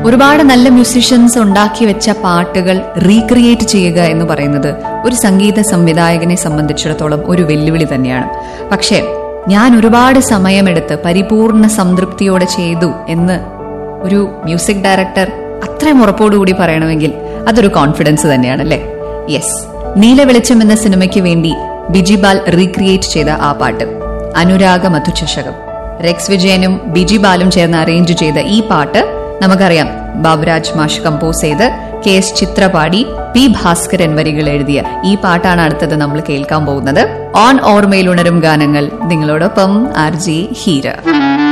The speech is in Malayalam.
ഒരുപാട് നല്ല മ്യൂസിഷ്യൻസ് ഉണ്ടാക്കി വെച്ച പാട്ടുകൾ റീക്രിയേറ്റ് ചെയ്യുക എന്ന് പറയുന്നത് ഒരു സംഗീത സംവിധായകനെ സംബന്ധിച്ചിടത്തോളം ഒരു വെല്ലുവിളി തന്നെയാണ് പക്ഷേ ഞാൻ ഒരുപാട് സമയമെടുത്ത് പരിപൂർണ സംതൃപ്തിയോടെ ചെയ്തു എന്ന് ഒരു മ്യൂസിക് ഡയറക്ടർ അത്രയും ഉറപ്പോടുകൂടി പറയണമെങ്കിൽ അതൊരു കോൺഫിഡൻസ് തന്നെയാണ് അല്ലേ യെസ് നീല വെളിച്ചം എന്ന സിനിമയ്ക്ക് വേണ്ടി ബിജിബാൽ റീക്രിയേറ്റ് ചെയ്ത ആ പാട്ട് അനുരാഗ മധുചഷകം റെക്സ് വിജയനും ബിജിബാലും ചേർന്ന് അറേഞ്ച് ചെയ്ത ഈ പാട്ട് നമുക്കറിയാം ബാബുരാജ് മാഷ് കമ്പോസ് ചെയ്ത് കെ എസ് ചിത്ര പാടി പി ഭാസ്കരൻ വരികൾ എഴുതിയ ഈ പാട്ടാണ് അടുത്തത് നമ്മൾ കേൾക്കാൻ പോകുന്നത് ഓൺ ഓർമ്മയിൽ ഉണരും ഗാനങ്ങൾ നിങ്ങളോടൊപ്പം ആർ ജി ഹീര